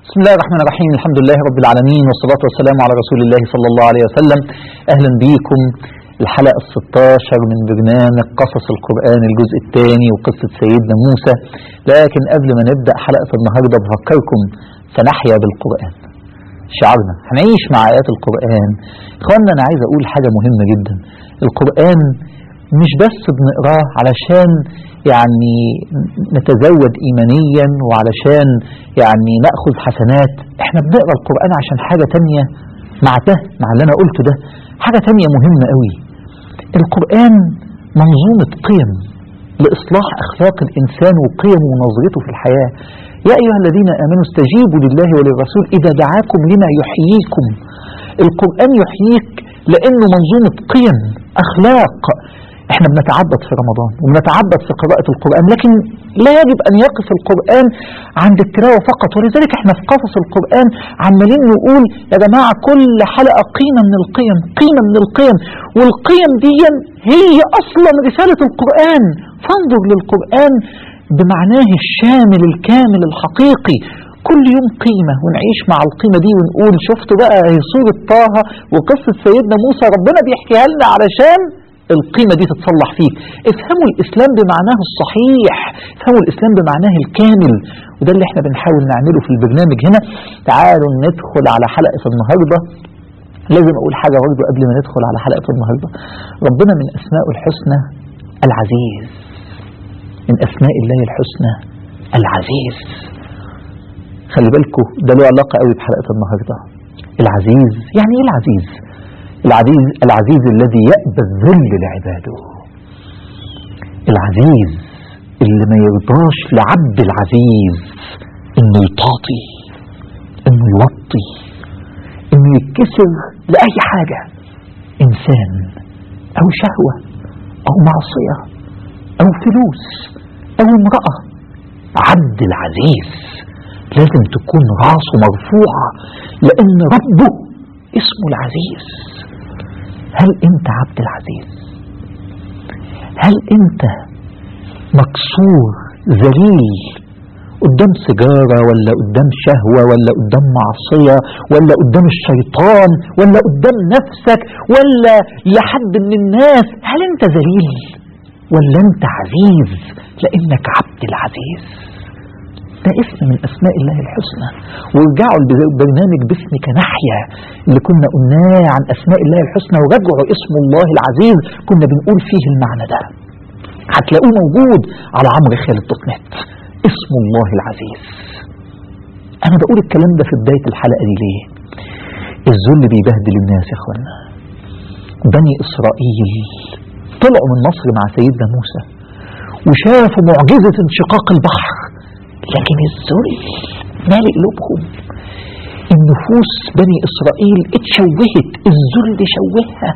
بسم الله الرحمن الرحيم الحمد لله رب العالمين والصلاة والسلام على رسول الله صلى الله عليه وسلم أهلا بكم الحلقة الستاشر من برنامج قصص القرآن الجزء الثاني وقصة سيدنا موسى لكن قبل ما نبدأ حلقة النهاردة بفكركم سنحيا بالقرآن شعارنا هنعيش مع آيات القرآن إخواننا أنا عايز أقول حاجة مهمة جدا القرآن مش بس بنقراه علشان يعني نتزود إيمانيا وعلشان يعني نأخذ حسنات احنا بنقرأ القرآن عشان حاجة تانية مع ده مع اللي أنا قلته ده حاجة تانية مهمة قوي القرآن منظومة قيم لإصلاح أخلاق الإنسان وقيمه ونظرته في الحياة يا أيها الذين آمنوا استجيبوا لله وللرسول إذا دعاكم لما يحييكم القرآن يحييك لأنه منظومة قيم أخلاق احنا بنتعبد في رمضان وبنتعبد في قراءة القرآن لكن لا يجب أن يقف القرآن عند التلاوة فقط ولذلك احنا في قصص القرآن عمالين نقول يا جماعة كل حلقة قيمة من القيم قيمة من القيم والقيم دي هي أصلا رسالة القرآن فانظر للقرآن بمعناه الشامل الكامل الحقيقي كل يوم قيمة ونعيش مع القيمة دي ونقول شفتوا بقى هي سورة طه وقصة سيدنا موسى ربنا بيحكيها لنا علشان القيمة دي تتصلح فيك افهموا الإسلام بمعناه الصحيح افهموا الإسلام بمعناه الكامل وده اللي احنا بنحاول نعمله في البرنامج هنا تعالوا ندخل على حلقة النهاردة لازم أقول حاجة برضه قبل ما ندخل على حلقة النهاردة ربنا من أسمائه الحسنى العزيز من أسماء الله الحسنى العزيز خلي بالكم ده له علاقة قوي بحلقة النهاردة العزيز يعني ايه العزيز العزيز العزيز الذي يأبى الذل لعباده العزيز اللي ما يرضاش لعبد العزيز انه يطاطي انه يوطي انه يتكسر لأي حاجة انسان او شهوة او معصية او فلوس او امرأة عبد العزيز لازم تكون راسه مرفوعة لان ربه اسمه العزيز هل انت عبد العزيز هل انت مكسور ذليل قدام سيجارة ولا قدام شهوة ولا قدام معصية ولا قدام الشيطان ولا قدام نفسك ولا لحد من الناس هل انت ذليل ولا انت عزيز لانك عبد العزيز ده اسم من اسماء الله الحسنى وارجعوا البرنامج باسمك نحيا اللي كنا قلناه عن اسماء الله الحسنى وراجعوا اسم الله العزيز كنا بنقول فيه المعنى ده هتلاقوه موجود على عمرو خالد دوت نت اسم الله العزيز انا بقول الكلام ده في بداية الحلقة دي ليه الذل بيبهدل الناس يا اخوانا بني اسرائيل طلعوا من مصر مع سيدنا موسى وشافوا معجزة انشقاق البحر لكن الذل مالئ قلوبهم النفوس بني إسرائيل اتشوهت الذل شوهها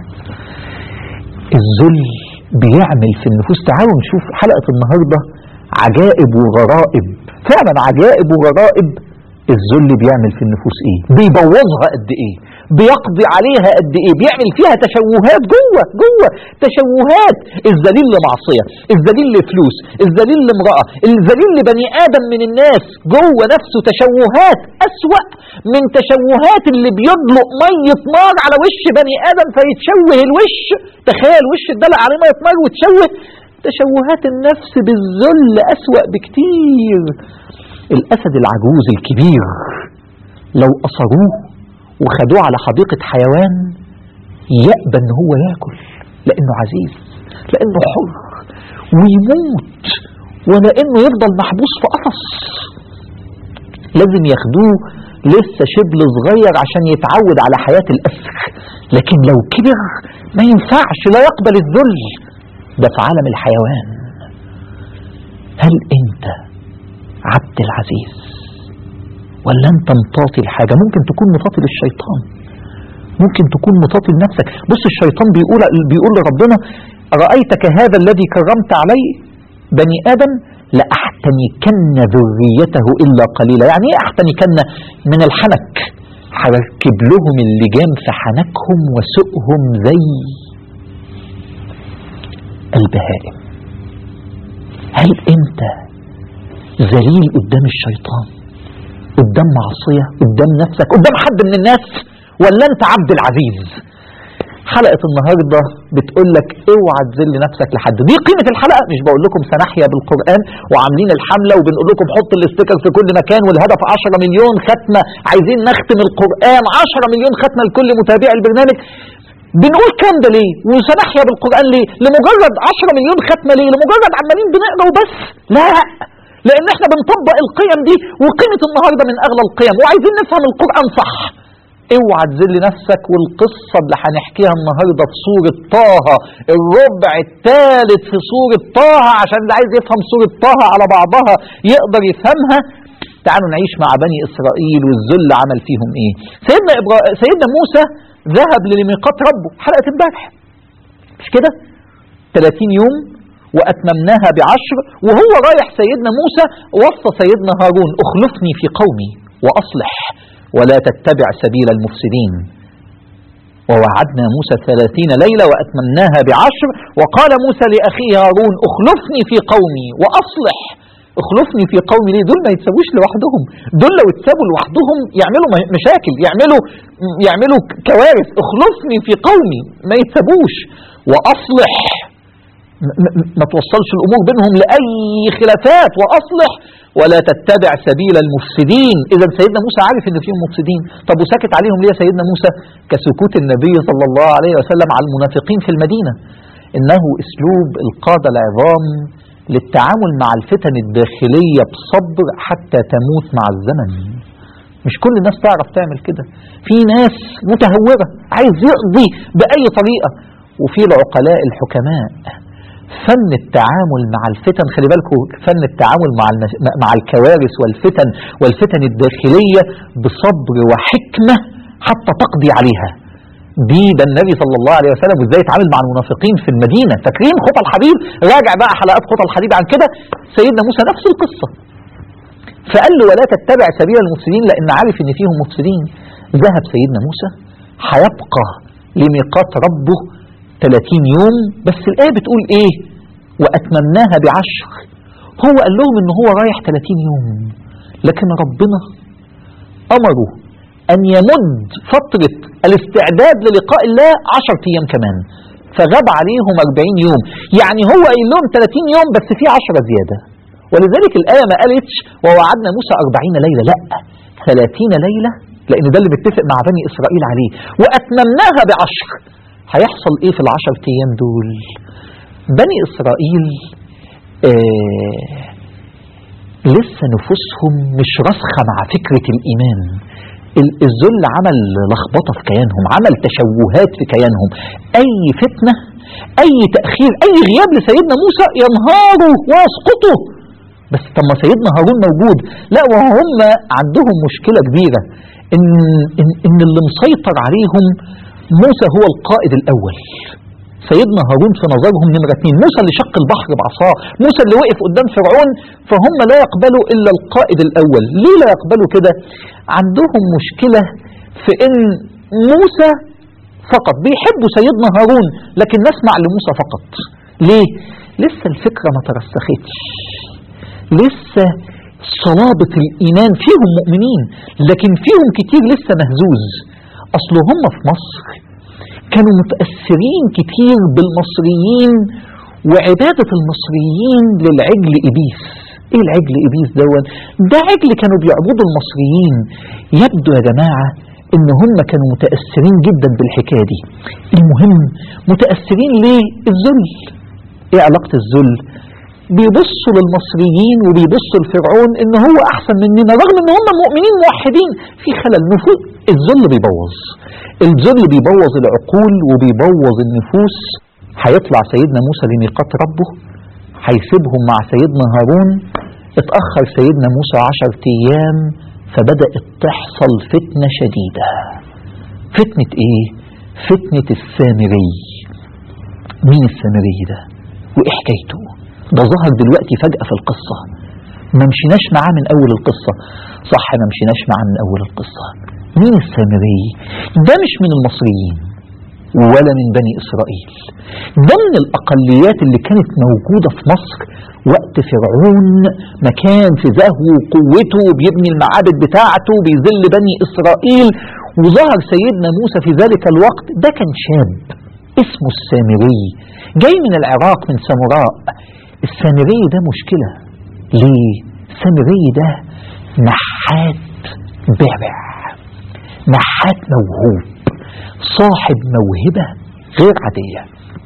الذل بيعمل في النفوس تعالوا نشوف حلقة النهاردة عجائب وغرائب فعلا عجائب وغرائب الذل بيعمل في النفوس ايه بيبوظها قد ايه بيقضي عليها قد ايه بيعمل فيها تشوهات جوه جوه تشوهات الذليل لمعصيه الذليل لفلوس الذليل لامراه الذليل لبني ادم من الناس جوه نفسه تشوهات اسوا من تشوهات اللي بيطلق ميه نار على وش بني ادم فيتشوه الوش تخيل وش اتدلق عليه ميه نار وتشوه تشوهات النفس بالذل اسوا بكتير الاسد العجوز الكبير لو اصروه وخدوه على حديقة حيوان يأبى ان هو ياكل لانه عزيز لانه حر ويموت ولا انه يفضل محبوس في قفص لازم ياخدوه لسه شبل صغير عشان يتعود على حياة الأسر لكن لو كبر ما ينفعش لا يقبل الذل ده في عالم الحيوان هل انت عبد العزيز ولا انت مطاطي الحاجة ممكن تكون مطاطي للشيطان ممكن تكون مطاطي لنفسك بص الشيطان بيقول بيقول لربنا أرأيتك هذا الذي كرمت عليه بني آدم لأحتنكن ذريته إلا قليلا يعني ايه أحتنكن من الحنك هركب لهم اللجام في حنكهم وسؤهم زي البهائم هل انت ذليل قدام الشيطان قدام معصية قدام نفسك قدام حد من الناس ولا انت عبد العزيز حلقة النهاردة بتقول لك اوعى تذل نفسك لحد دي قيمة الحلقة مش بقول لكم سنحيا بالقرآن وعاملين الحملة وبنقول لكم حط الاستيكر في كل مكان والهدف 10 مليون ختمة عايزين نختم القرآن 10 مليون ختمة لكل متابع البرنامج بنقول كام ده ليه وسنحيا بالقرآن ليه لمجرد 10 مليون ختمة ليه لمجرد عمالين بنقرا وبس لا لان احنا بنطبق القيم دي وقيمة النهاردة من اغلى القيم وعايزين نفهم القرآن صح اوعى تذل نفسك والقصة اللي هنحكيها النهاردة في سورة طه الربع الثالث في سورة طه عشان اللي عايز يفهم سورة طه على بعضها يقدر يفهمها تعالوا نعيش مع بني إسرائيل والذل عمل فيهم إيه سيدنا, إبرا... سيدنا موسى ذهب لميقات ربه حلقة امبارح مش كده 30 يوم وأتممناها بعشر وهو رايح سيدنا موسى وصى سيدنا هارون اخلفني في قومي وأصلح ولا تتبع سبيل المفسدين ووعدنا موسى ثلاثين ليلة وأتممناها بعشر وقال موسى لأخيه هارون اخلفني في قومي وأصلح اخلفني في قومي ليه دول ما يتسابوش لوحدهم دول لو اتسابوا لوحدهم يعملوا مشاكل يعملوا يعملوا كوارث اخلفني في قومي ما يتسابوش واصلح ما توصلش الامور بينهم لاي خلافات واصلح ولا تتبع سبيل المفسدين اذا سيدنا موسى عارف ان فيهم مفسدين طب وسكت عليهم ليه سيدنا موسى كسكوت النبي صلى الله عليه وسلم على المنافقين في المدينه انه اسلوب القاده العظام للتعامل مع الفتن الداخليه بصبر حتى تموت مع الزمن مش كل الناس تعرف تعمل كده في ناس متهوره عايز يقضي باي طريقه وفي العقلاء الحكماء فن التعامل مع الفتن خلي بالكم فن التعامل مع المس... مع الكوارث والفتن والفتن الداخليه بصبر وحكمه حتى تقضي عليها دي ده النبي صلى الله عليه وسلم وازاي يتعامل مع المنافقين في المدينه فاكرين خطى الحبيب راجع بقى حلقات خطى الحبيب عن كده سيدنا موسى نفس القصه فقال له ولا تتبع سبيل المفسدين لان عارف ان فيهم مفسدين ذهب سيدنا موسى هيبقى لميقات ربه 30 يوم بس الآية بتقول إيه وأتممناها بعشر هو قال لهم إن هو رايح 30 يوم لكن ربنا أمره أن يمد فترة الاستعداد للقاء الله 10 أيام كمان فغاب عليهم 40 يوم يعني هو قايل لهم 30 يوم بس في 10 زيادة ولذلك الآية ما قالتش ووعدنا موسى 40 ليلة لا 30 ليلة لأن ده اللي متفق مع بني إسرائيل عليه وأتممناها بعشر هيحصل ايه في العشر ايام دول بني اسرائيل آه لسه نفوسهم مش راسخه مع فكره الايمان الذل عمل لخبطه في كيانهم عمل تشوهات في كيانهم اي فتنه اي تاخير اي غياب لسيدنا موسى ينهاروا ويسقطوا بس طب ما سيدنا هارون موجود لا وهم عندهم مشكله كبيره ان ان, إن اللي مسيطر عليهم موسى هو القائد الأول سيدنا هارون في نظرهم نمرة اثنين موسى اللي شق البحر بعصاه موسى اللي وقف قدام فرعون فهم لا يقبلوا إلا القائد الأول ليه لا يقبلوا كده عندهم مشكلة في إن موسى فقط بيحبوا سيدنا هارون لكن نسمع لموسى فقط ليه لسه الفكرة ما ترسختش لسه صلابة الإيمان فيهم مؤمنين لكن فيهم كتير لسه مهزوز أصل هم في مصر كانوا متأثرين كتير بالمصريين وعبادة المصريين للعجل إبيس إيه العجل إبيس دون ده عجل كانوا بيعبدوا المصريين يبدو يا جماعة إن هم كانوا متأثرين جدا بالحكاية دي المهم متأثرين ليه الذل إيه علاقة الذل بيبصوا للمصريين وبيبصوا لفرعون ان هو احسن مننا رغم ان هم مؤمنين موحدين في خلل نفوس الذل بيبوظ الذل بيبوظ العقول وبيبوظ النفوس هيطلع سيدنا موسى لميقات ربه هيسيبهم مع سيدنا هارون اتأخر سيدنا موسى عشر ايام فبدأت تحصل فتنة شديدة فتنة ايه فتنة السامري مين السامري ده وايه حكايته ده ظهر دلوقتي فجأة في القصة ما مشيناش معاه من أول القصة صح ما مشيناش معاه من أول القصة مين السامري ده مش من المصريين ولا من بني إسرائيل ده من الأقليات اللي كانت موجودة في مصر وقت فرعون مكان في زهو وقوته بيبني المعابد بتاعته بيذل بني إسرائيل وظهر سيدنا موسى في ذلك الوقت ده كان شاب اسمه السامري جاي من العراق من سامراء السامري ده مشكلة ليه السامري ده نحات بارع نحات موهوب صاحب موهبة غير عادية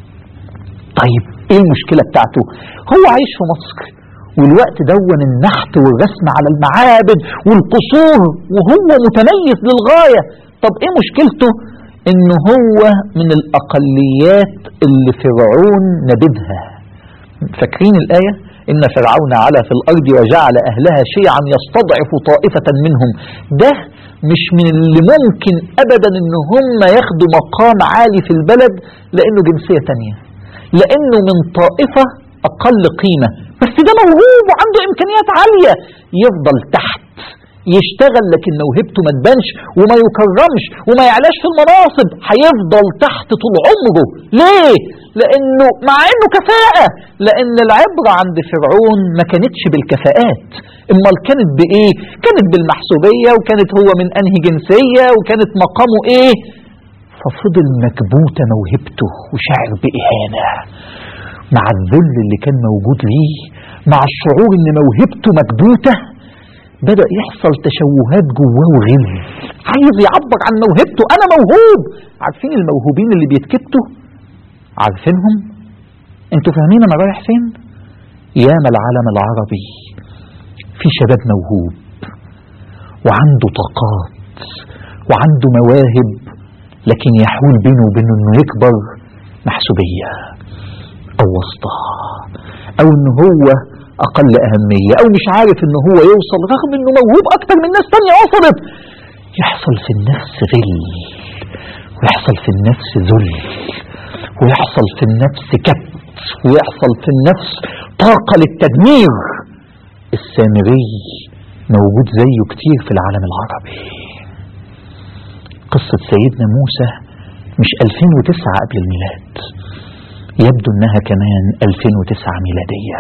طيب ايه المشكلة بتاعته هو عايش في مصر والوقت دون النحت والرسم على المعابد والقصور وهو متميز للغاية طب ايه مشكلته ان هو من الاقليات اللي فرعون نبذها فاكرين الايه ان فرعون علا في الارض وجعل اهلها شيعا يستضعف طائفه منهم ده مش من اللي ممكن ابدا ان هم ياخدوا مقام عالي في البلد لانه جنسيه تانية لانه من طائفه اقل قيمه بس ده موهوب وعنده امكانيات عاليه يفضل تحت يشتغل لكن موهبته ما تبانش وما يكرمش وما يعلاش في المناصب هيفضل تحت طول عمره ليه لانه مع انه كفاءة لان العبرة عند فرعون ما كانتش بالكفاءات امال كانت بايه كانت بالمحسوبية وكانت هو من انهي جنسية وكانت مقامه ايه ففضل مكبوتة موهبته وشاعر بإهانة مع الذل اللي كان موجود ليه مع الشعور ان موهبته مكبوته بدأ يحصل تشوهات جواه وغل عايز يعبر عن موهبته أنا موهوب عارفين الموهوبين اللي بيتكتوا عارفينهم انتوا فاهمين أنا رايح فين ياما العالم العربي في شباب موهوب وعنده طاقات وعنده مواهب لكن يحول بينه وبينه انه يكبر محسوبية او واسطة او ان هو اقل اهمية او مش عارف ان هو يوصل رغم انه موهوب اكتر من ناس تانية وصلت يحصل في النفس غل ويحصل في النفس ذل ويحصل في النفس كبت ويحصل في النفس طاقة للتدمير السامري موجود زيه كتير في العالم العربي قصة سيدنا موسى مش 2009 قبل الميلاد يبدو انها كمان 2009 ميلادية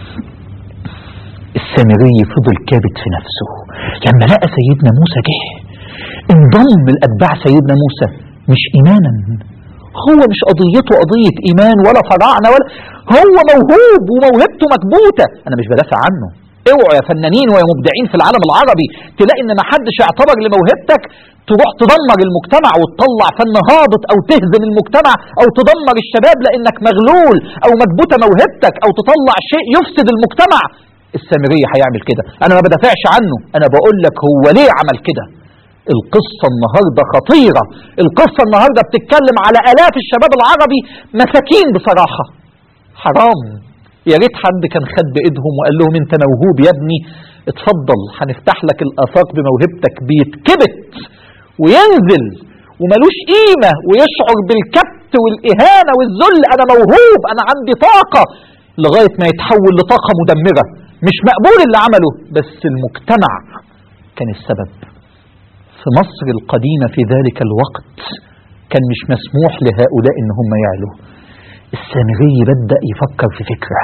السامري فضل كابت في نفسه لما لقى سيدنا موسى جه انضم لاتباع سيدنا موسى مش ايمانا هو مش قضيته قضية ايمان ولا فراعنة ولا هو موهوب وموهبته مكبوتة انا مش بدافع عنه اوعوا يا فنانين ويا مبدعين في العالم العربي تلاقي ان ما حدش اعتبر لموهبتك تروح تدمر المجتمع وتطلع فن هابط او تهزم المجتمع او تدمر الشباب لانك مغلول او مكبوتة موهبتك او تطلع شيء يفسد المجتمع السامري هيعمل كده انا ما بدافعش عنه انا بقول لك هو ليه عمل كده القصة النهاردة خطيرة القصة النهاردة بتتكلم على آلاف الشباب العربي مساكين بصراحة حرام يا ريت حد كان خد بإيدهم وقال لهم انت موهوب يا ابني اتفضل هنفتح لك الآفاق بموهبتك بيتكبت وينزل وملوش قيمة ويشعر بالكبت والإهانة والذل أنا موهوب أنا عندي طاقة لغاية ما يتحول لطاقة مدمرة مش مقبول اللي عمله بس المجتمع كان السبب في مصر القديمة في ذلك الوقت كان مش مسموح لهؤلاء ان هم يعلوا السامري بدأ يفكر في فكرة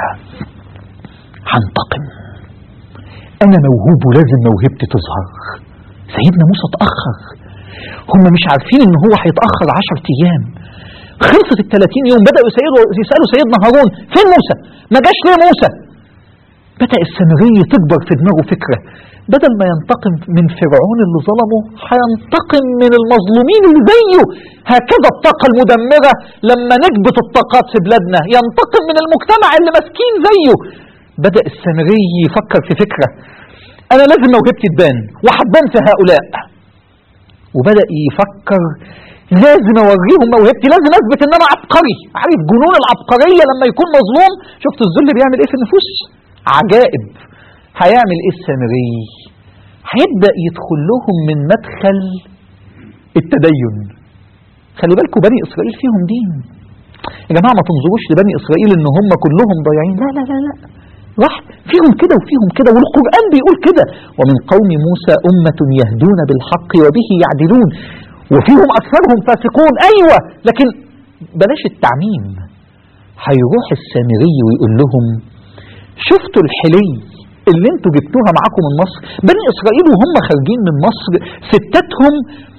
هنتقم انا موهوب ولازم موهبتي تظهر سيدنا موسى اتأخر هم مش عارفين ان هو هيتأخر عشر ايام خلصت ال 30 يوم بدأوا يسألوا, يسألوا سيدنا هارون فين موسى ما جاش ليه موسى بدأ السامري تكبر في دماغه فكرة بدل ما ينتقم من فرعون اللي ظلمه هينتقم من المظلومين اللي زيه هكذا الطاقة المدمرة لما نكبت الطاقات في بلادنا ينتقم من المجتمع اللي مسكين زيه بدأ السامري يفكر في فكرة أنا لازم موهبتي تبان وهتبان في هؤلاء وبدأ يفكر لازم اوريهم موهبتي لازم اثبت ان انا عبقري عارف جنون العبقريه لما يكون مظلوم شفت الذل بيعمل ايه في النفوس عجائب هيعمل ايه السامري هيبدا يدخل لهم من مدخل التدين خلي بالكم بني اسرائيل فيهم دين يا جماعه ما تنظروش لبني اسرائيل ان هم كلهم ضايعين لا لا لا لا راح فيهم كده وفيهم كده والقران بيقول كده ومن قوم موسى امه يهدون بالحق وبه يعدلون وفيهم أكثرهم فاسقون أيوة لكن بلاش التعميم هيروح السامري ويقول لهم شفتوا الحلي اللي انتوا جبتوها معاكم من مصر بني اسرائيل وهم خارجين من مصر ستاتهم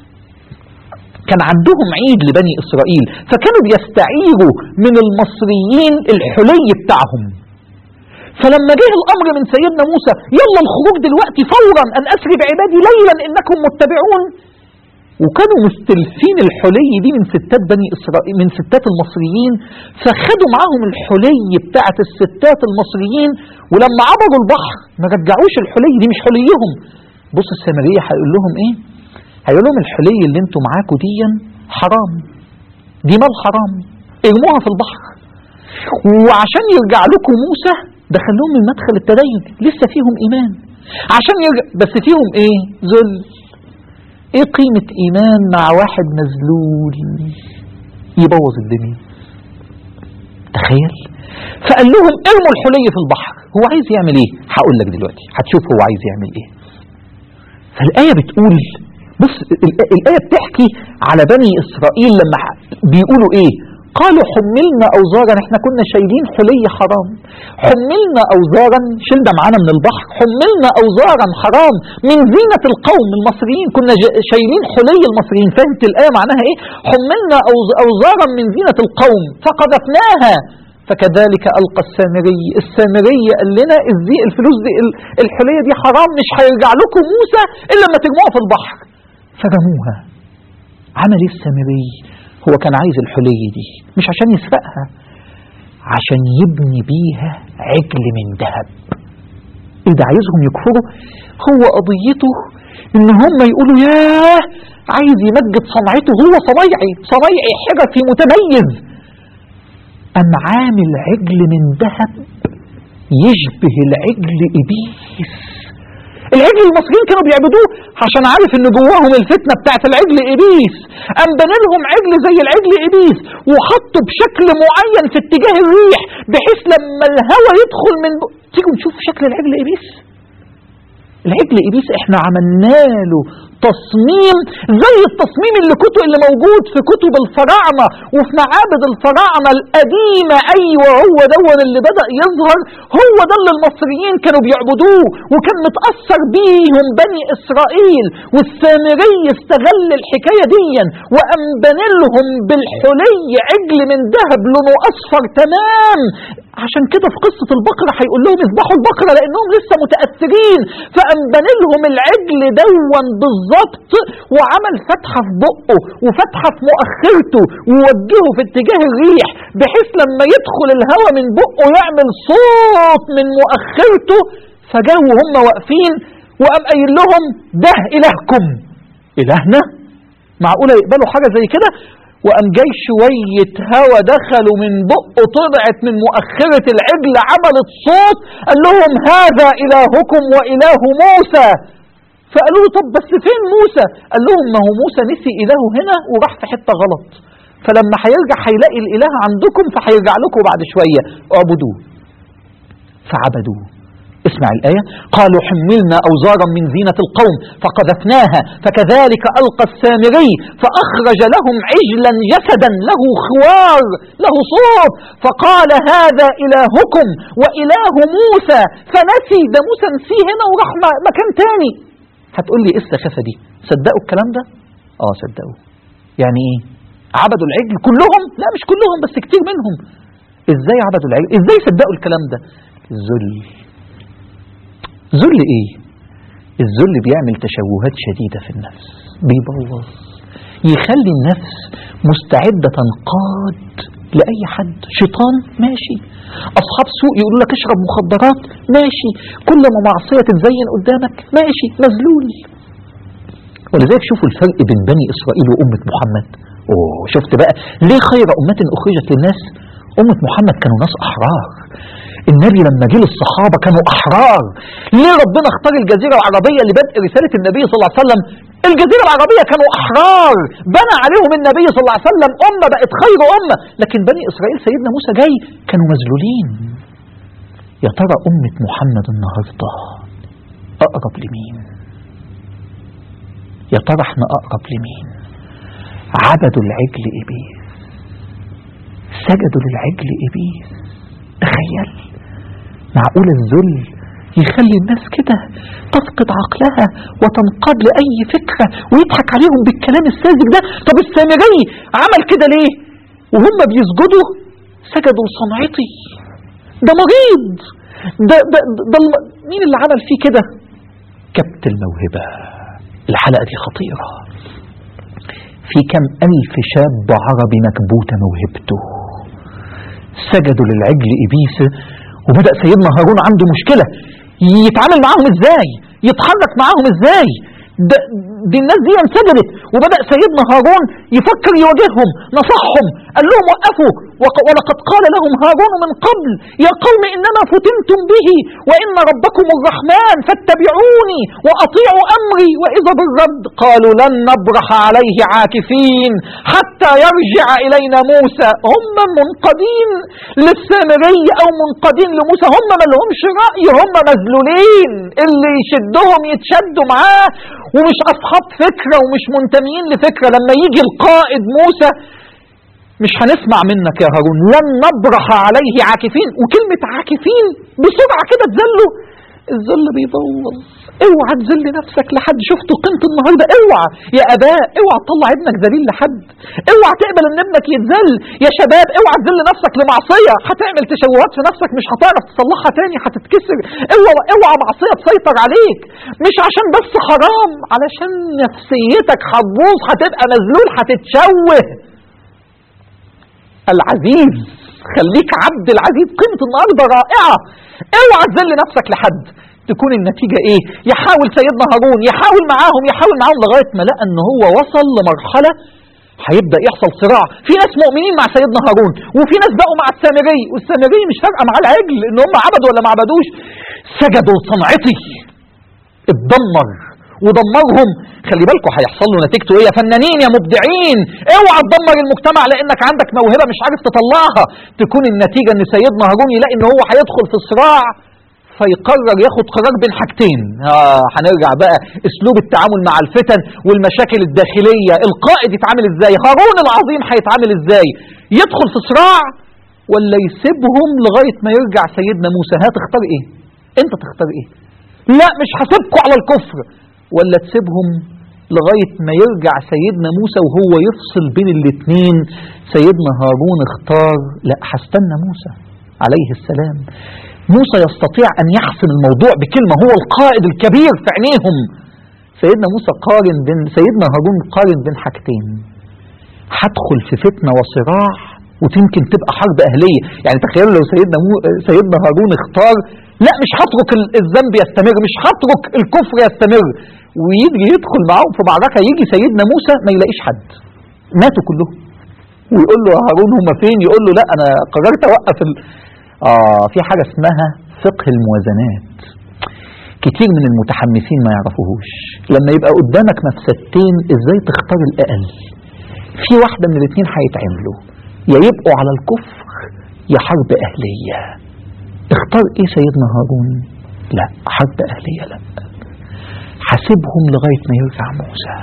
كان عندهم عيد لبني اسرائيل فكانوا بيستعيروا من المصريين الحلي بتاعهم فلما جه الامر من سيدنا موسى يلا الخروج دلوقتي فورا ان اسري بعبادي ليلا انكم متبعون وكانوا مستلفين الحلي دي من ستات بني اسرائيل من ستات المصريين فخدوا معاهم الحلي بتاعت الستات المصريين ولما عبروا البحر ما رجعوش الحلي دي مش حليهم بص السامريه هيقول لهم ايه هيقول لهم الحلي اللي انتوا معاكوا دي حرام دي مال حرام ارموها في البحر وعشان يرجع لكم موسى دخلهم من مدخل التدين لسه فيهم ايمان عشان يرجع بس فيهم ايه ذل ايه قيمة ايمان مع واحد مذلول يبوظ الدنيا تخيل فقال لهم ارموا الحلي في البحر هو عايز يعمل ايه هقول لك دلوقتي هتشوف هو عايز يعمل ايه فالآية بتقول بص ال- الآية بتحكي على بني إسرائيل لما ح- بيقولوا إيه قالوا حملنا أوزارا احنا كنا شايلين حلي حرام حملنا أوزارا شلنا معانا من البحر حملنا أوزارا حرام من زينة القوم المصريين كنا ج- شايلين حلي المصريين فهمت الآية معناها إيه حملنا أوز- أوزارا من زينة القوم فقذفناها فكذلك ألقى السامري السامري قال لنا الزي الفلوس دي ال- الحلية دي حرام مش هيرجع لكم موسى إلا لما ترموها في البحر فرموها عمل ايه السامري هو كان عايز الحلي دي مش عشان يسرقها عشان يبني بيها عجل من ذهب ايه ده عايزهم يكفروا هو قضيته ان هم يقولوا ياه عايز يمجد صنعته هو صنايعي صنايعي حرفي متميز أم عامل عجل من ذهب يشبه العجل إبيس العجل المصريين كانوا بيعبدوه عشان عارف ان جواهم الفتنة بتاعت العجل إبيس أم بنى لهم عجل زي العجل إبيس وحطه بشكل معين في اتجاه الريح بحيث لما الهواء يدخل من ب... تيجوا نشوف شكل العجل إبيس العجل إبيس احنا عملنا له تصميم زي التصميم اللي كتب اللي موجود في كتب الفراعنة وفي معابد الفراعنة القديمة أيوة هو دون اللي بدأ يظهر هو ده اللي المصريين كانوا بيعبدوه وكان متأثر بيهم بني إسرائيل والسامري استغل الحكاية دي وأم بنى لهم بالحلي عجل من ذهب لونه أصفر تمام عشان كده في قصة البقرة هيقول لهم اذبحوا البقرة لأنهم لسه متأثرين فأم بنى لهم العجل دون بالظبط وعمل فتحة في بقه وفتحة في مؤخرته ووجهه في اتجاه الريح بحيث لما يدخل الهواء من بقه يعمل صوت من مؤخرته فجاءوا وهم واقفين وقام قايل لهم ده إلهكم إلهنا معقولة يقبلوا حاجة زي كده وقام جاي شوية هوا دخلوا من بقه طلعت من مؤخرة العجل عملت صوت قال لهم هذا إلهكم وإله موسى فقالوا له طب بس فين موسى قال لهم ما هو موسى نسي إلهه هنا وراح في حتة غلط فلما هيرجع هيلاقي الإله عندكم فهيرجع لكم بعد شوية اعبدوه فعبدوه اسمع الآية قالوا حملنا أوزارا من زينة القوم فقذفناها فكذلك ألقى السامري فأخرج لهم عجلا جسدا له خوار له صوت فقال هذا إلهكم وإله موسى فنسي ده موسى نسيه هنا وراح م- مكان تاني هتقول لي ايه السخافة دي صدقوا الكلام ده اه صدقوا يعني ايه عبدوا العجل كلهم لا مش كلهم بس كتير منهم ازاي عبدوا العجل ازاي صدقوا الكلام ده الذل ذل ايه الذل بيعمل تشوهات شديدة في النفس بيبوظ يخلي النفس مستعدة تنقاد لأي حد شيطان ماشي أصحاب سوء يقولوا لك اشرب مخدرات ماشي كل ما معصية تتزين قدامك ماشي مذلول ولذلك شوفوا الفرق بين بني إسرائيل وأمة محمد أوه شفت بقى ليه خير أمة أخرجت للناس أمة محمد كانوا ناس أحرار النبي لما جه للصحابة كانوا أحرار ليه ربنا اختار الجزيرة العربية لبدء رسالة النبي صلى الله عليه وسلم الجزيرة العربية كانوا أحرار بنى عليهم النبي صلى الله عليه وسلم أمة بقت خير أمة لكن بني إسرائيل سيدنا موسى جاي كانوا مذلولين يا ترى أمة محمد النهاردة أقرب لمين يا ترى احنا أقرب لمين عبدوا العجل إبيس سجدوا للعجل إبيس تخيل معقول الذل يخلي الناس كده تفقد عقلها وتنقاد لأي فكرة ويضحك عليهم بالكلام الساذج ده طب السامري عمل كده ليه وهم بيسجدوا سجدوا لصنعتي ده مريض ده, ده, ده, ده الم- مين اللي عمل فيه كده كبت الموهبة الحلقة دي خطيرة في كم ألف شاب عربي مكبوتة موهبته سجدوا للعجل إبيس وبدأ سيدنا هارون عنده مشكلة يتعامل معاهم ازاي يتحرك معاهم ازاي ده دي الناس دي انسجدت وبدأ سيدنا هارون يفكر يواجههم نصحهم قال لهم وقفوا وق- ولقد قال لهم هارون من قبل يا قوم إنما فتنتم به وإن ربكم الرحمن فاتبعوني وأطيعوا أمري وإذا بالرد قالوا لن نبرح عليه عاكفين حتى يرجع إلينا موسى هم منقادين للسامرية أو منقادين لموسى هم ما لهمش رأي هم مذلولين اللي يشدهم يتشدوا معاه ومش أصحاب فكرة ومش منتميين لفكرة لما يجي القائد موسى مش هنسمع منك يا هارون لن نبرح عليه عاكفين وكلمة عاكفين بسرعة كده تذلوا الذل بيبوظ اوعى تذل نفسك لحد شفتوا قيمة النهاردة اوعى يا اباء اوعى تطلع ابنك ذليل لحد اوعى تقبل ان ابنك يتذل يا شباب اوعى تذل نفسك لمعصية هتعمل تشوهات في نفسك مش هتعرف تصلحها تاني هتتكسر اوعى اوعى معصية تسيطر عليك مش عشان بس حرام علشان نفسيتك هتبوظ هتبقى مذلول هتتشوه العزيز خليك عبد العزيز قيمة النهاردة رائعة اوعى تذل نفسك لحد تكون النتيجة ايه يحاول سيدنا هارون يحاول معاهم يحاول معاهم لغاية ما لقى ان هو وصل لمرحلة هيبدأ يحصل صراع في ناس مؤمنين مع سيدنا هارون وفي ناس بقوا مع السامري والسامري مش فارقة مع العجل ان هم عبدوا ولا ما عبدوش سجدوا لصنعتي اتدمر ودمرهم خلي بالكم هيحصل له نتيجته ايه يا فنانين يا مبدعين اوعى تدمر المجتمع لانك عندك موهبه مش عارف تطلعها تكون النتيجه ان سيدنا هارون يلاقي ان هو هيدخل في صراع فيقرر ياخد قرار بين حاجتين آه هنرجع بقى اسلوب التعامل مع الفتن والمشاكل الداخليه القائد يتعامل ازاي هارون العظيم هيتعامل ازاي يدخل في صراع ولا يسيبهم لغايه ما يرجع سيدنا موسى هتختار ايه انت تختار ايه لا مش هسيبكم على الكفر ولا تسيبهم لغاية ما يرجع سيدنا موسى وهو يفصل بين الاتنين سيدنا هارون اختار لا هستنى موسى عليه السلام موسى يستطيع أن يحسم الموضوع بكلمة هو القائد الكبير في عينيهم سيدنا موسى قارن بين سيدنا هارون قارن بين حاجتين هدخل في فتنة وصراع وتمكن تبقى حرب أهلية يعني تخيلوا لو سيدنا مو... سيدنا هارون اختار لا مش هترك ال- الذنب يستمر مش هترك الكفر يستمر ويجي يدخل معاهم في معركة يجي سيدنا موسى ما يلاقيش حد ماتوا كلهم ويقول له هارون هم فين يقول له لا انا قررت اوقف ال... اه في حاجة اسمها فقه الموازنات كتير من المتحمسين ما يعرفوهوش لما يبقى قدامك مفسدتين ازاي تختار الاقل في واحدة من الاثنين هيتعملوا يا يبقوا على الكفر يا حرب اهلية اختار ايه سيدنا هارون لا حرب اهلية لا حاسبهم لغاية ما يرجع موسى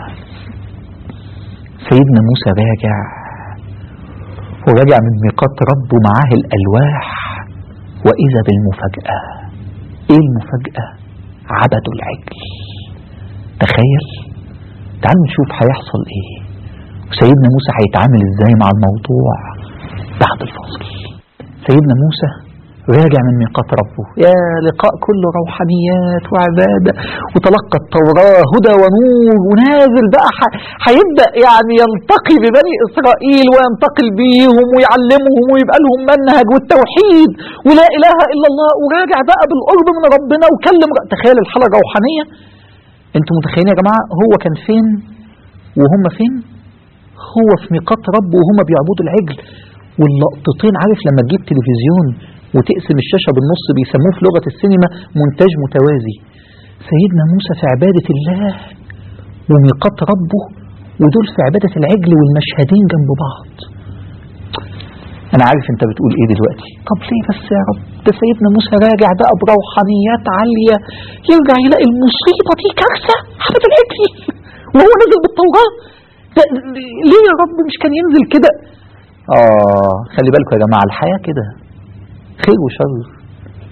سيدنا موسى راجع وراجع من ميقات ربه معاه الألواح وإذا بالمفاجأة إيه المفاجأة عبدوا العجل تخيل تعالوا نشوف هيحصل إيه وسيدنا موسى هيتعامل إزاي مع الموضوع بعد الفصل سيدنا موسى راجع من ميقات ربه يا لقاء كله روحانيات وعبادة وتلقى التوراة هدى ونور ونازل بقى ح- هيبدأ يعني يلتقي ببني إسرائيل وينتقل بيهم ويعلمهم ويبقى لهم منهج والتوحيد ولا إله إلا الله وراجع بقى بالقرب من ربنا وكلم ر- تخيل الحالة الروحانية انتوا متخيلين يا جماعة هو كان فين وهم فين هو في ميقات ربه وهم بيعبدوا العجل واللقطتين عارف لما تجيب تلفزيون وتقسم الشاشة بالنص بيسموه في لغة السينما مونتاج متوازي سيدنا موسى في عبادة الله وميقات ربه ودول في عبادة العجل والمشهدين جنب بعض أنا عارف أنت بتقول إيه دلوقتي طب ليه بس يا رب ده سيدنا موسى راجع بقى بروحانيات عالية يرجع يلاقي المصيبة دي كارثة عبادة العجل وهو نزل بالتوراة ده ليه يا رب مش كان ينزل كده آه خلي بالكم يا جماعة الحياة كده خير وشر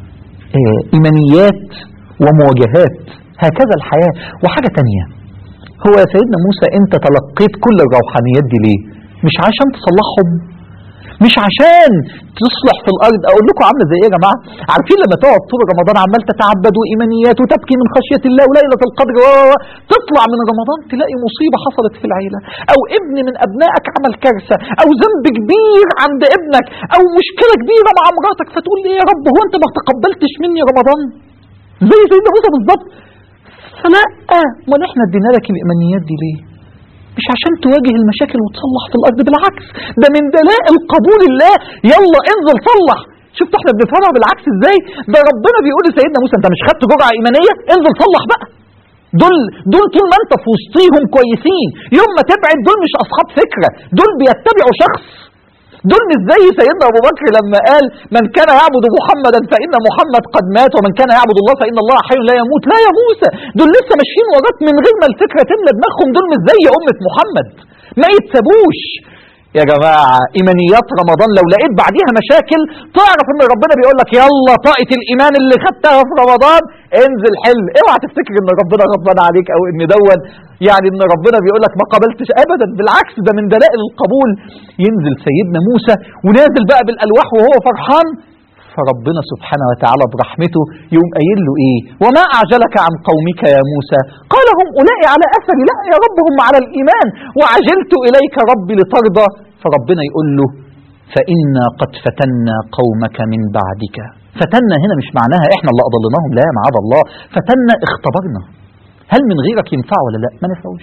آه، إيمانيات ومواجهات هكذا الحياة وحاجة تانية هو يا سيدنا موسى أنت تلقيت كل الروحانيات دي ليه مش عشان تصلحهم مش عشان تصلح في الارض اقول لكم عامله زي ايه يا جماعه عارفين لما تقعد طول رمضان عمال تتعبد وايمانيات وتبكي من خشيه الله وليله القدر و و و تطلع من رمضان تلاقي مصيبه حصلت في العيله او ابن من ابنائك عمل كارثه او ذنب كبير عند ابنك او مشكله كبيره مع مراتك فتقول لي يا رب هو انت ما تقبلتش مني رمضان زي سيدنا موسى بالظبط فلا امال احنا ادينا لك الايمانيات دي ليه مش عشان تواجه المشاكل وتصلح في الارض بالعكس ده من دلائل قبول الله يلا انزل صلح شفت احنا بنفهمها بالعكس ازاي ده ربنا بيقول لسيدنا موسى انت مش خدت جرعه ايمانيه انزل صلح بقى دول دول طول ما انت في وسطيهم كويسين يوم ما تبعد دول مش اصحاب فكره دول بيتبعوا شخص دول مش زي سيدنا ابو بكر لما قال من كان يعبد محمدا فان محمد قد مات ومن كان يعبد الله فان الله حي لا يموت لا يا موسى دول لسه ماشيين وراك من غير ما الفكره تملى دماغهم دول مش زي امه محمد ما يتسابوش يا جماعة إيمانيات رمضان لو لقيت بعديها مشاكل تعرف إن ربنا بيقول لك يلا طاقة الإيمان اللي خدتها في رمضان انزل حل اوعى تفتكر إن ربنا غضبان عليك أو إن دون يعني إن ربنا بيقول لك ما قبلتش أبدا بالعكس ده من دلائل القبول ينزل سيدنا موسى ونازل بقى بالألواح وهو فرحان فربنا سبحانه وتعالى برحمته يقوم قايل له ايه وما اعجلك عن قومك يا موسى قال هم اولئك على اثري لا يا رب هم على الايمان وعجلت اليك ربي لترضى فربنا يقول له فانا قد فتنا قومك من بعدك فتنا هنا مش معناها احنا اللي اضلناهم لا معاذ الله فتنا اختبرنا هل من غيرك ينفع ولا لا ما نفعوش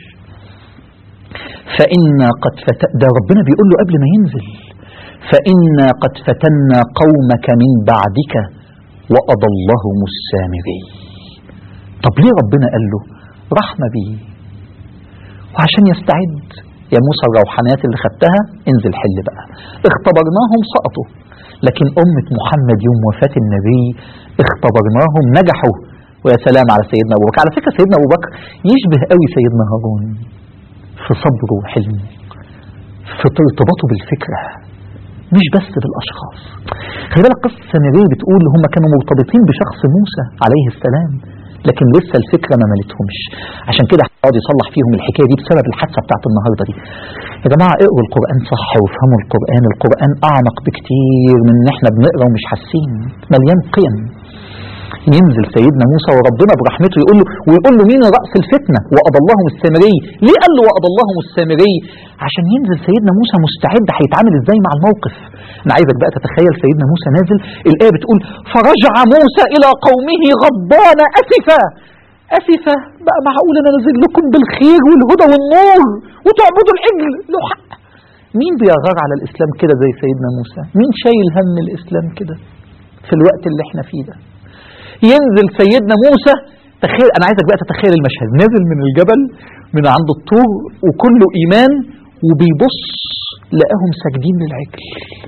فإنا قد فت... ده ربنا بيقول له قبل ما ينزل فإنا قد فتنا قومك من بعدك وأضلهم السامري طب ليه ربنا قال له رحمة بيه وعشان يستعد يا موسى الروحانيات اللي خدتها انزل حل بقى اختبرناهم سقطوا لكن أمة محمد يوم وفاة النبي اختبرناهم نجحوا ويا سلام على سيدنا أبو بكر على فكرة سيدنا أبو بكر يشبه قوي سيدنا هارون في صبره وحلمه في ارتباطه بالفكرة مش بس بالأشخاص خلي بالك قصة سامري بتقول هم كانوا مرتبطين بشخص موسى عليه السلام لكن لسه الفكرة ما ملتهمش عشان كده هيقعد يصلح فيهم الحكاية دي بسبب الحادثة بتاعت النهاردة دي يا جماعة اقروا القرآن صح وافهموا القرآن القرآن أعمق بكتير من إن احنا بنقرا ومش حاسين مليان قيم ينزل سيدنا موسى وربنا برحمته يقول له ويقول له مين رأس الفتنة وأضلهم السامري ليه قال له وأضلهم السامري عشان ينزل سيدنا موسى مستعد هيتعامل ازاي مع الموقف انا عايزك بقى تتخيل سيدنا موسى نازل الآية بتقول فرجع موسى إلى قومه غضبان أسفا أسفا بقى معقول أنا نازل لكم بالخير والهدى والنور وتعبدوا العجل له حق مين بيغار على الإسلام كده زي سيدنا موسى مين شايل هم الإسلام كده في الوقت اللي احنا فيه ده ينزل سيدنا موسى تخيل انا عايزك بقى تتخيل المشهد نزل من الجبل من عند الطور وكله ايمان وبيبص لقاهم ساجدين للعجل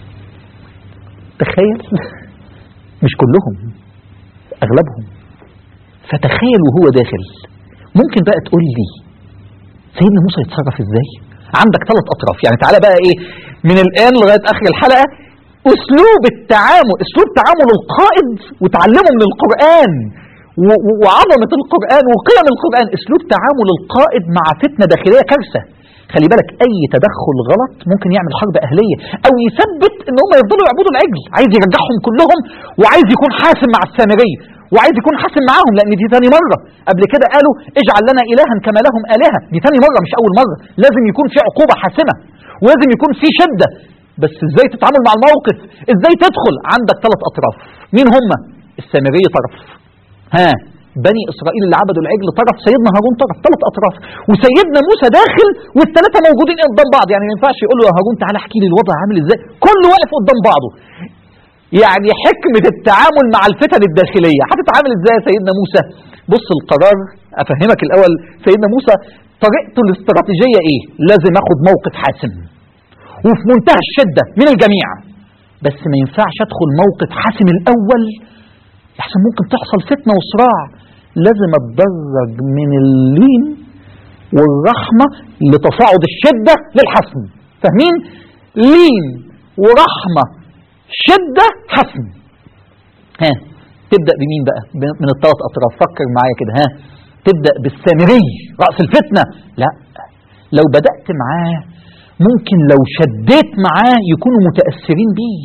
تخيل مش كلهم اغلبهم فتخيل وهو داخل ممكن بقى تقول لي سيدنا موسى يتصرف ازاي عندك ثلاث اطراف يعني تعالى بقى ايه من الان لغايه اخر الحلقه اسلوب التعامل اسلوب تعامل القائد وتعلمه من القرآن و- و- وعظمة القرآن وقيم القرآن اسلوب تعامل القائد مع فتنة داخلية كارثة خلي بالك اي تدخل غلط ممكن يعمل حرب اهلية او يثبت ان هم يفضلوا يعبدوا العجل عايز يرجعهم كلهم وعايز يكون حاسم مع السامري وعايز يكون حاسم معاهم لان دي ثاني مرة قبل كده قالوا اجعل لنا الها كما لهم الهة دي ثاني مرة مش اول مرة لازم يكون في عقوبة حاسمة ولازم يكون في شدة بس ازاي تتعامل مع الموقف ازاي تدخل عندك ثلاث اطراف مين هم السامري طرف ها بني اسرائيل اللي عبدوا العجل طرف سيدنا هارون طرف ثلاث اطراف وسيدنا موسى داخل والثلاثه موجودين قدام بعض يعني ما ينفعش يقول له يا هارون تعالى احكي لي الوضع عامل ازاي كله واقف قدام بعضه يعني حكمة التعامل مع الفتن الداخلية هتتعامل ازاي يا سيدنا موسى بص القرار افهمك الاول سيدنا موسى طريقته الاستراتيجية ايه لازم اخد موقف حاسم وفي منتهى الشدة من الجميع بس ما ينفعش ادخل موقف حاسم الاول يحسن ممكن تحصل فتنة وصراع لازم اتدرج من اللين والرحمة لتصاعد الشدة للحسم فاهمين لين ورحمة شدة حسم ها تبدأ بمين بقى ب- من الثلاث أطراف فكر معايا كده ها تبدأ بالسامري رأس الفتنة لا لو بدأت معاه ممكن لو شديت معاه يكونوا متأثرين بيه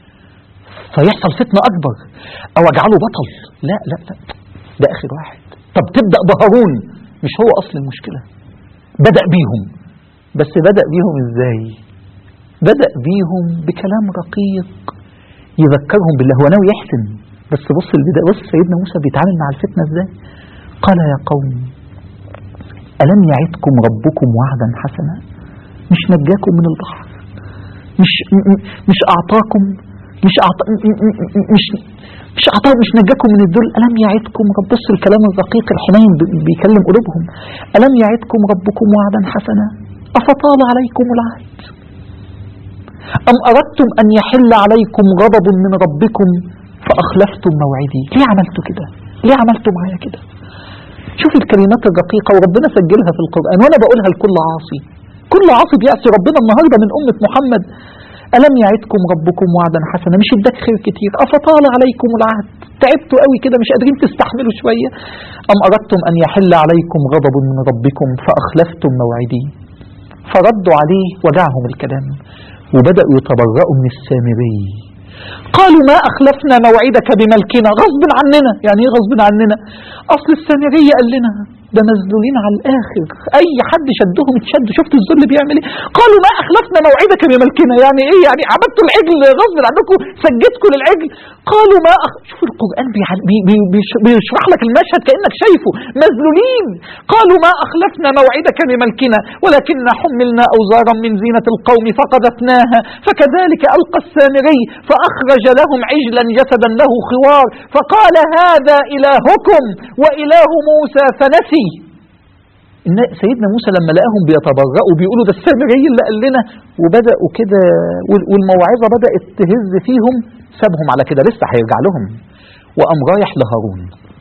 فيحصل فتنة أكبر أو أجعله بطل لا لا لا ده آخر واحد طب تبدأ بهارون مش هو أصل المشكلة بدأ بيهم بس بدأ بيهم إزاي بدأ بيهم بكلام رقيق يذكرهم بالله هو ناوي يحسن بس بص البداية بص سيدنا موسى بيتعامل مع الفتنة ازاي قال يا قوم ألم يعدكم ربكم وعدا حسنا مش نجاكم من البحر مش م- م- مش أعطاكم مش أعطى م- م- م- مش مش أعطاه مش نجاكم من الذل ألم يعدكم رب بص الكلام الرقيق الحنين بي- بيكلم قلوبهم ألم يعدكم ربكم وعدا حسنا أفطال عليكم العهد أم أردتم أن يحل عليكم غضب من ربكم فأخلفتم موعدي ليه عملتوا كده ليه عملتوا معايا كده شوف الكلمات الرقيقة وربنا سجلها في القرآن وأنا بقولها لكل عاصي كل عاصي بيعصي ربنا النهاردة من أمة محمد ألم يعدكم ربكم وعدا حسنا مش اداك خير كتير أفطال عليكم العهد تعبتوا قوي كده مش قادرين تستحملوا شوية أم أردتم أن يحل عليكم غضب من ربكم فأخلفتم موعدي فردوا عليه وجعهم الكلام وبدأوا يتبرأوا من السامري قالوا ما أخلفنا موعدك بملكنا غصب عننا يعني ايه غصب عننا أصل السامري قال لنا ده مذلولين على الآخر أي حد شدهم اتشد شفت الذل بيعمل ايه قالوا ما أخلفنا موعدك بملكنا يعني ايه يعني عبدتوا العجل غصب عنكم سجدتكم للعجل قالوا ما أخ... شوف القرآن بيع- بي... بي... بيش- بيشرح لك المشهد كأنك شايفه مذلولين قالوا ما أخلفنا موعدك بملكنا ولكننا حملنا أوزارا من زينة القوم فقذفناها فكذلك ألقى السامري فأخرج لهم عجلا جسدا له خوار فقال هذا إلهكم وإله موسى فنسي إن- سيدنا موسى لما لقاهم بيتبرأوا بيقولوا ده السامري اللي قال لنا وبدأوا كده وال- والموعظة بدأت تهز فيهم سابهم على كده لسه هيرجع لهم وقام رايح لهارون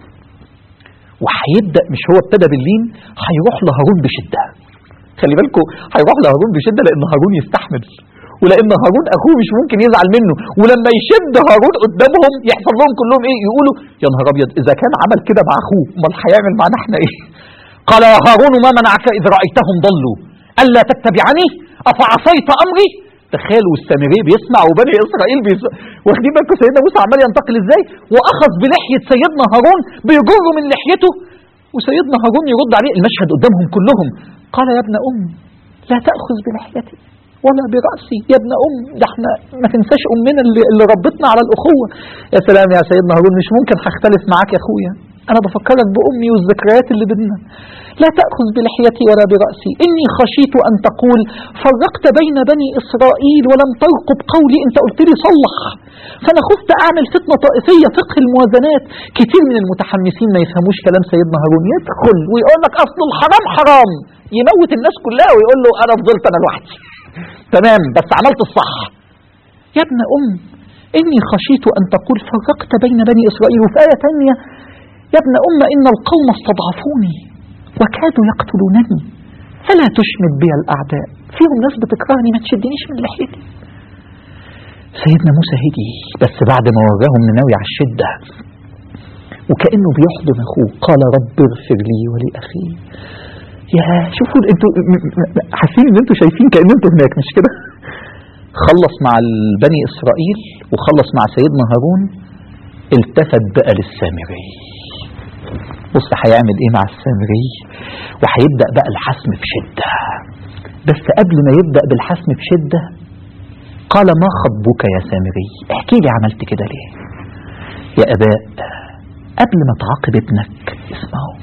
وهيبدأ مش هو ابتدى باللين هيروح لهارون بشدة خلي بالكم هيروح لهارون بشدة لأن هارون يستحمل ولأن هارون أخوه مش ممكن يزعل منه ولما يشد هارون قدامهم يحصل لهم كلهم إيه يقولوا يا نهار أبيض إذا كان عمل كده مع أخوه أمال هيعمل معانا إحنا إيه قال يا هارون ما منعك إذ رأيتهم ضلوا ألا تتبعني أفعصيت أمري تخيلوا السامري بيسمع وبني إسرائيل بيسمع واخدين بالكم سيدنا موسى عمال ينتقل إزاي وأخذ بلحية سيدنا هارون بيجر من لحيته وسيدنا هارون يرد عليه المشهد قدامهم كلهم قال يا ابن أم لا تأخذ بلحيتي ولا برأسي يا ابن أم ده احنا ما تنساش أمنا اللي, اللي ربتنا على الأخوة يا سلام يا سيدنا هارون مش ممكن هختلف معاك يا أخويا أنا بفكرك بأمي والذكريات اللي بينا لا تأخذ بلحيتي ولا برأسي إني خشيت أن تقول فرقت بين بني إسرائيل ولم ترقب قولي أنت قلت لي صلح فأنا خفت أعمل فتنة طائفية فقه الموازنات كتير من المتحمسين ما يفهموش كلام سيدنا هارون يدخل ويقول لك أصل الحرام حرام يموت الناس كلها ويقول له أنا فضلت أنا لوحدي تمام بس عملت الصح يا ابن أم إني خشيت أن تقول فرقت بين بني إسرائيل وفي آية تانية يا ابن أم إن القوم استضعفوني وكادوا يقتلونني فلا تشمت بي الأعداء فيهم ناس بتكرهني ما تشدنيش من لحيتي سيدنا موسى هدي بس بعد ما وراهم نناوي على الشدة وكأنه بيحضن أخوه قال رب اغفر لي ولأخي يا شوفوا انتوا م- م- حاسين ان انتوا شايفين كأن انتوا هناك مش كده خلص مع بني إسرائيل وخلص مع سيدنا هارون التفت بقى للسامري بص هيعمل ايه مع السامري وهيبدأ بقى الحسم بشدة بس قبل ما يبدأ بالحسم بشدة قال ما خطبك يا سامري احكي لي عملت كده ليه يا أباء قبل ما تعاقب ابنك اسمعوا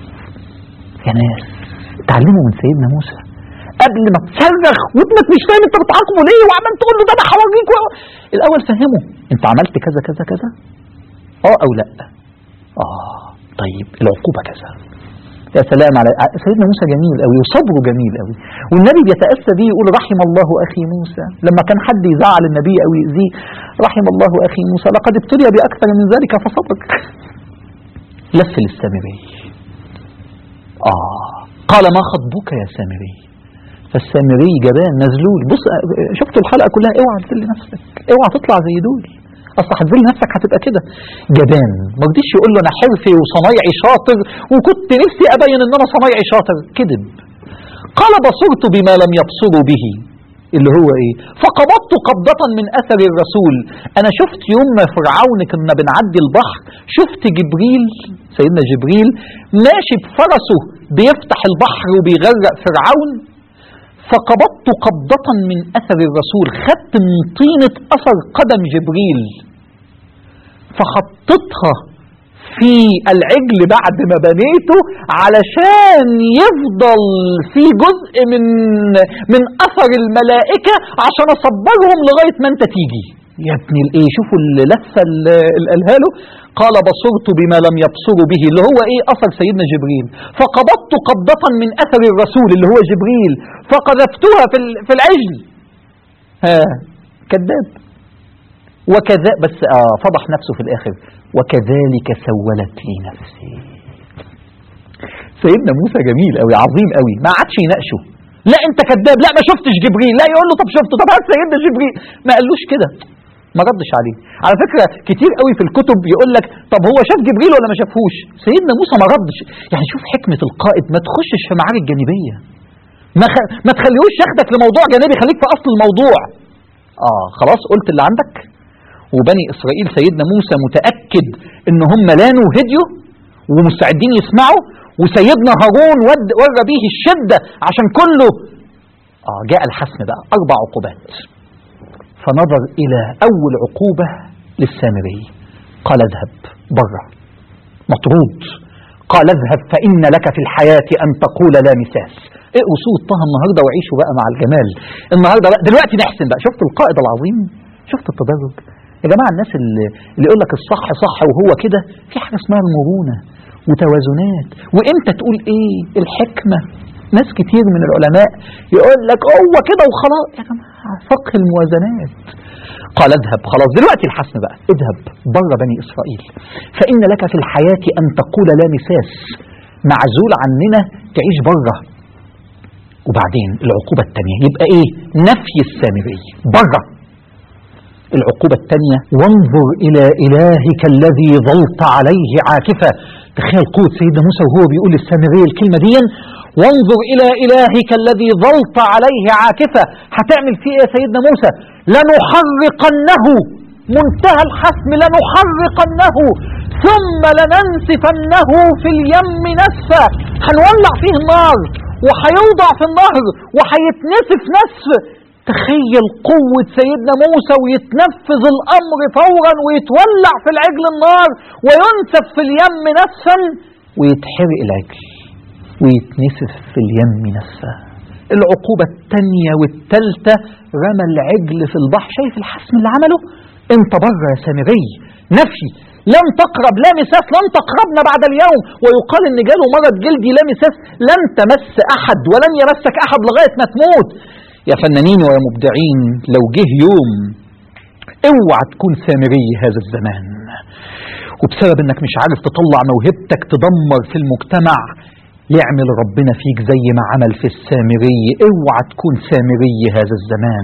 يا ناس اتعلموا من سيدنا موسى قبل ما تصرخ وابنك مش فاهم انت بتعاقبه ليه وعمال تقول له ده انا هوريك و- الاول فهمه انت عملت كذا كذا كذا اه او لا اه طيب العقوبه كذا يا سلام على سيدنا موسى جميل قوي وصبره جميل قوي والنبي بيتأسى بيه يقول رحم الله أخي موسى لما كان حد يزعل النبي أو يؤذيه رحم الله أخي موسى لقد ابتلي بأكثر من ذلك فصبر لف للسامري آه قال ما خطبك يا سامري فالسامري جبان مذلول بص شفتوا الحلقة كلها اوعى تذل نفسك اوعى تطلع زي دول اصل هتذل نفسك هتبقى كده جبان ما رضيش يقول له انا حرفي وصنايعي شاطر وكنت نفسي ابين ان انا صنايعي شاطر كذب قال بصرت بما لم يبصروا به اللي هو ايه فقبضت قبضة من اثر الرسول انا شفت يوم ما فرعون كنا بنعدي البحر شفت جبريل سيدنا جبريل ماشي بفرسه بيفتح البحر وبيغرق فرعون فقبضت قبضة من اثر الرسول خدت من طينة اثر قدم جبريل فحطيتها في العجل بعد ما بنيته علشان يفضل في جزء من من اثر الملائكه عشان اصبرهم لغايه ما انت تيجي يا ابن الايه شوفوا اللفه اللي قالها له قال بصرت بما لم يبصروا به اللي هو ايه اثر سيدنا جبريل فقبضت قبضه من اثر الرسول اللي هو جبريل فقذفتها في ال- في العجل ها كذاب وكذا بس آه فضح نفسه في الاخر وكذلك سولت لي نفسي سيدنا موسى جميل قوي عظيم قوي ما عادش يناقشه لا انت كذاب لا ما شفتش جبريل لا يقول له طب شفته طب هات سيدنا جبريل ما قالوش كده ما ردش عليه على فكره كتير قوي في الكتب يقول لك طب هو شاف جبريل ولا ما شافهوش سيدنا موسى ما ردش يعني شوف حكمه القائد ما تخشش في معارك جانبيه ما خ... ما تخليهوش ياخدك لموضوع جانبي خليك في اصل الموضوع اه خلاص قلت اللي عندك وبني اسرائيل سيدنا موسى متاكد ان هم لانوا وهديوا ومستعدين يسمعوا وسيدنا هارون ود ورى به الشده عشان كله اه جاء الحسم بقى اربع عقوبات فنظر الى اول عقوبه للسامري قال اذهب بره مطرود قال اذهب فان لك في الحياه ان تقول لا مساس اقروا سوره طه النهارده وعيشوا بقى مع الجمال النهارده بقى دلوقتي نحسن بقى شفت القائد العظيم شفت التدرج يا جماعه الناس اللي, اللي يقول لك الصح صح وهو كده في حاجه اسمها المرونه وتوازنات وامتى تقول ايه الحكمه ناس كتير من العلماء يقول لك هو كده وخلاص يا جماعه فقه الموازنات قال اذهب خلاص دلوقتي الحسم بقى اذهب بره بني اسرائيل فان لك في الحياه ان تقول لا مساس معزول عننا تعيش بره وبعدين العقوبه الثانيه يبقى ايه نفي السامري بره العقوبة الثانية وانظر إلى إلهك الذي ظلت عليه عاكفا تخيل قوة سيدنا موسى وهو بيقول للسامرية الكلمة دي وانظر إلى إلهك الذي ظلت عليه عاكفا هتعمل فيه إيه يا سيدنا موسى لنحرقنه منتهى الحسم لنحرقنه ثم لننسفنه في اليم نسفا هنولع فيه النار وهيوضع في النهر وهيتنسف نسف تخيل قوة سيدنا موسى ويتنفذ الأمر فورا ويتولع في العجل النار وينسف في اليم نسفا ويتحرق العجل ويتنسف في اليم نسفا العقوبة الثانية والثالثة رمى العجل في البحر شايف الحسم اللي عمله انت بره يا سامري نفي لن تقرب لا مساس لن تقربنا بعد اليوم ويقال ان جاله مرض جلدي لا مساس لن تمس احد ولن يمسك احد لغايه ما تموت يا فنانين ويا مبدعين لو جه يوم اوعى تكون سامري هذا الزمان وبسبب انك مش عارف تطلع موهبتك تدمر في المجتمع يعمل ربنا فيك زي ما عمل في السامري اوعى تكون سامري هذا الزمان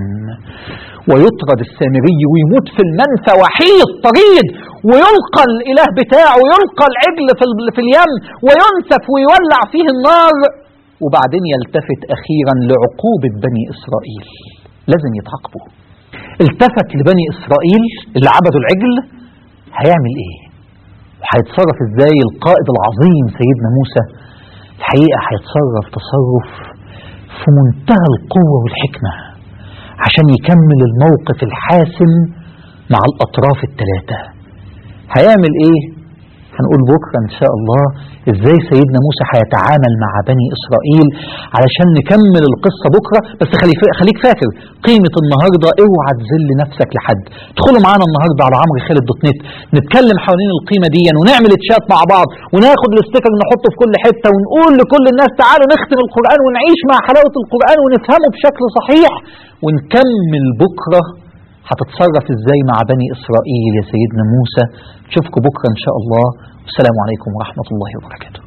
ويطرد السامري ويموت في المنفى وحيد طريد ويلقى الاله بتاعه يلقى العجل في, ال- في اليم وينسف ويولع فيه النار وبعدين يلتفت اخيرا لعقوبه بني اسرائيل لازم يتعاقبوا التفت لبني اسرائيل اللي عبدوا العجل هيعمل ايه وهيتصرف ازاي القائد العظيم سيدنا موسى الحقيقه هيتصرف تصرف في منتهى القوه والحكمه عشان يكمل الموقف الحاسم مع الاطراف الثلاثه هيعمل ايه هنقول بكره ان شاء الله ازاي سيدنا موسى هيتعامل مع بني اسرائيل علشان نكمل القصه بكره بس خلي خليك فاكر قيمه النهارده اوعى تذل نفسك لحد ادخلوا معانا النهارده على عمرو خالد دوت نت نتكلم حوالين القيمه دي ونعمل تشات مع بعض وناخد الاستيكر نحطه في كل حته ونقول لكل الناس تعالوا نختم القران ونعيش مع حلاوه القران ونفهمه بشكل صحيح ونكمل بكره هتتصرف ازاي مع بني اسرائيل يا سيدنا موسى نشوفكم بكره ان شاء الله والسلام عليكم ورحمه الله وبركاته